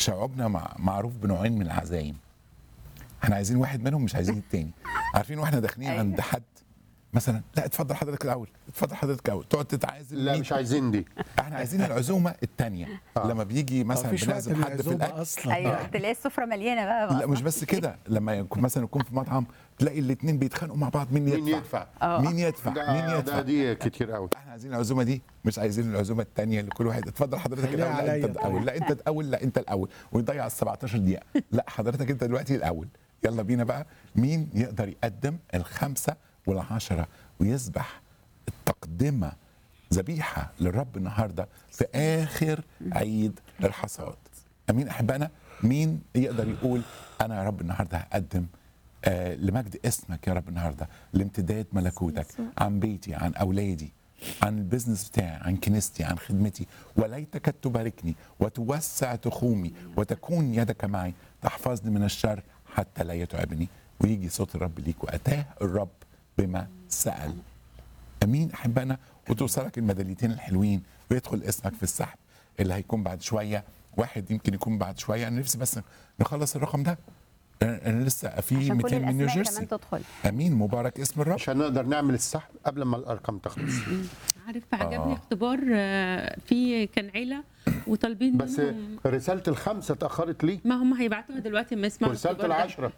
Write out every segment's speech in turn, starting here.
شعوبنا مع معروف بنوعين من العزايم احنا عايزين واحد منهم مش عايزين التاني عارفين واحنا داخلين أيوة. عند حد مثلا لا اتفضل حضرتك الاول اتفضل حضرتك الاول تقعد تتعازم لا مين؟ مش عايزين دي احنا عايزين العزومه الثانيه لما بيجي مثلا مفيش وقت بنعزم حد في للعزومه الاكل اصلا ايوه تلاقي السفره مليانه بقى, بقى لا مش بس كده لما يكون مثلا يكون في مطعم تلاقي الاثنين بيتخانقوا مع بعض مين يدفع مين يدفع آه. مين يدفع مين ده, يدفع ده دي كتير قوي احنا عايزين العزومه دي مش عايزين العزومه الثانيه اللي كل واحد اتفضل حضرتك خليها الاول لا انت عليا. الاول لا انت الاول لا انت الاول ويضيع ال 17 دقيقه لا حضرتك انت دلوقتي الاول يلا بينا بقى مين يقدر يقدم الخمسه والعشره ويذبح التقدمه ذبيحه للرب النهارده في اخر عيد الحصاد امين احبائنا مين يقدر يقول انا يا رب النهارده هقدم آه لمجد اسمك يا رب النهارده لامتداد ملكوتك عن بيتي عن اولادي عن البزنس بتاعي عن كنيستي عن خدمتي وليتك تباركني وتوسع تخومي وتكون يدك معي تحفظني من الشر حتى لا يتعبني ويجي صوت الرب ليك واتاه الرب بما سال امين احبائنا وتوصلك الميداليتين الحلوين ويدخل اسمك في السحب اللي هيكون بعد شويه واحد يمكن يكون بعد شويه انا نفسي بس نخلص الرقم ده انا أنا لسه في عشان 200 كل من نيو الاسماء جيرسي كمان تدخل امين مبارك اسم الرب مش هنقدر نعمل السحب قبل ما الارقام تخلص عارف عجبني آه. اختبار آه، في كان عيله وطالبين بس منهم رساله الخمسه اتاخرت ليه ما هم هيبعتوها دلوقتي ما يسمعوا ورساله الاختبار ده. العشره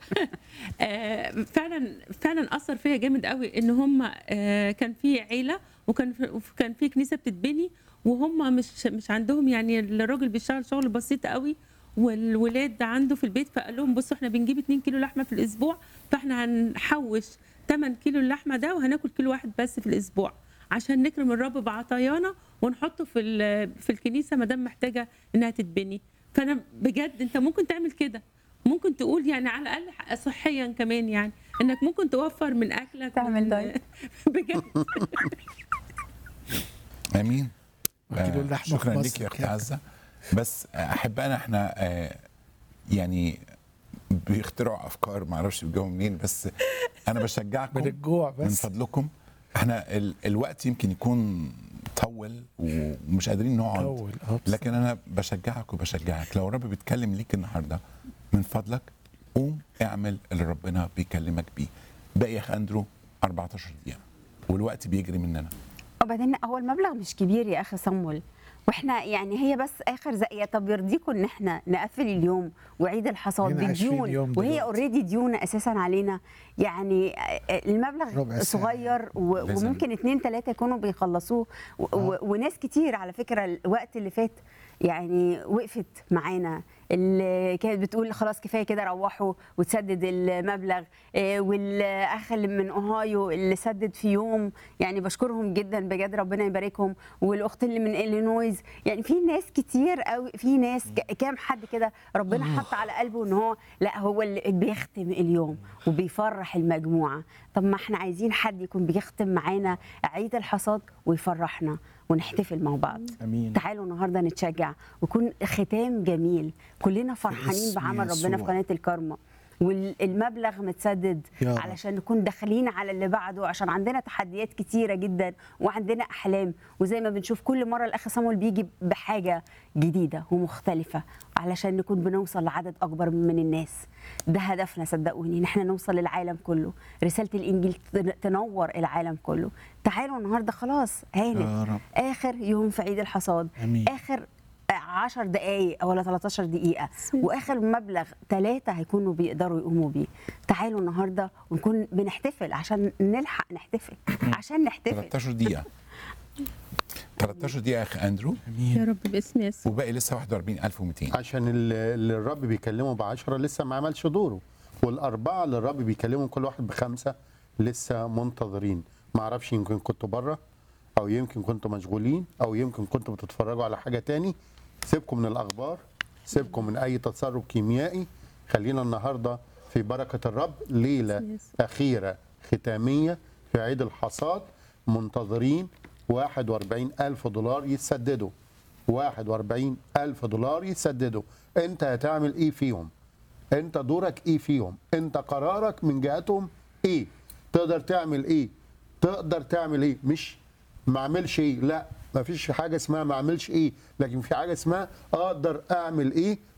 آه، فعلا فعلا اثر فيا جامد قوي ان هم آه، كان في عيله وكان في وكان في كنيسه بتتبني وهم مش مش عندهم يعني الراجل بيشتغل شغل بسيط قوي والولاد عنده في البيت فقال لهم بصوا احنا بنجيب 2 كيلو لحمه في الاسبوع فاحنا هنحوش 8 كيلو اللحمه ده وهناكل كيلو واحد بس في الاسبوع عشان نكرم الرب بعطايانا ونحطه في ال- في الكنيسه ما دام محتاجه انها تتبني فانا بجد انت ممكن تعمل كده ممكن تقول يعني على الاقل صحيا كمان يعني انك ممكن توفر من اكلك تعمل من- دايت. بجد امين كيلو آه، اللحمة في شكرا مصر ليك يا اخت كام؟ عزه بس احبائنا احنا آه، يعني بيخترعوا افكار ما اعرفش بيجوا منين بس انا بشجعكم من الجوع من بس فضلكم احنا ال الوقت يمكن يكون طول ومش قادرين نقعد طول، آه، بس- لكن انا بشجعك وبشجعك لو الرب بيتكلم ليك النهارده من فضلك قوم اعمل اللي ربنا بيكلمك بيه باقي يا اخ اندرو 14 دقيقه والوقت بيجري مننا وبعدين هو المبلغ مش كبير يا اخي صمول واحنا يعني هي بس اخر زقيه طب يرضيكم ان احنا نقفل اليوم وعيد الحصاد هنا 20 بديون يوم وهي دلوقتي. اوريدي ديون اساسا علينا يعني المبلغ ربع ساعة. صغير و- لازم. وممكن اتنين تلاته يكونوا بيخلصوه و- و- وناس كتير على فكره الوقت اللي فات يعني وقفت معانا اللي كانت بتقول خلاص كفايه كده روحوا وتسدد المبلغ آه، والاخ اللي من اوهايو اللي سدد في يوم يعني بشكرهم جدا بجد ربنا يباركهم والاخت اللي من الينويز يعني في ناس كتير قوي في ناس ك- كام حد كده ربنا حط على قلبه ان هو لا هو اللي بيختم اليوم وبيفرح المجموعه طب ما احنا عايزين حد يكون بيختم معانا عيد الحصاد ويفرحنا ونحتفل مع بعض امين تعالوا النهارده نتشجع ويكون ختام جميل كلنا فرحانين باسم بعمل ربنا في يسوع. قناه الكارما والمبلغ متسدد يا رب. علشان نكون داخلين على اللي بعده عشان عندنا تحديات كتيره جدا وعندنا احلام وزي ما بنشوف كل مره الاخ صامويل بيجي بحاجه جديده ومختلفه علشان نكون بنوصل لعدد اكبر من الناس ده هدفنا صدقوني ان احنا نوصل للعالم كله رساله الانجيل تن- تنور العالم كله تعالوا النهارده خلاص يا هانت رب اخر يوم في عيد الحصاد امين اخر 10 دقائق ولا 13 دقيقة واخر مبلغ ثلاثة هيكونوا بيقدروا يقوموا بيه تعالوا النهاردة ونكون بنحتفل عشان نلحق نحتفل عشان نحتفل 13 دقيقه 13 دقيقه يا اخ اندرو يا امين رب باسم يسوع وباقي لسه 41200 عشان اللي اللي الرب بيكلمه بعشرة لسه ما عملش دوره والأربعة اللي الرب بيكلمهم كل واحد بخمسة لسه منتظرين ما اعرفش يمكن كنتوا بره أو يمكن كنتوا مشغولين أو يمكن كنتوا بتتفرجوا على حاجة تاني سيبكم من الأخبار سيبكم من أي تصرف كيميائي خلينا النهاردة في بركة الرب ليلة أخيرة ختامية في عيد الحصاد منتظرين 41 ألف دولار يتسددوا 41 ألف دولار يتسددوا أنت هتعمل إيه فيهم أنت دورك إيه فيهم أنت قرارك من جهتهم إيه تقدر تعمل إيه تقدر تعمل إيه مش ما اعملش ايه لا ما فيش حاجه اسمها ما اعملش ايه لكن في حاجه اسمها اقدر اعمل ايه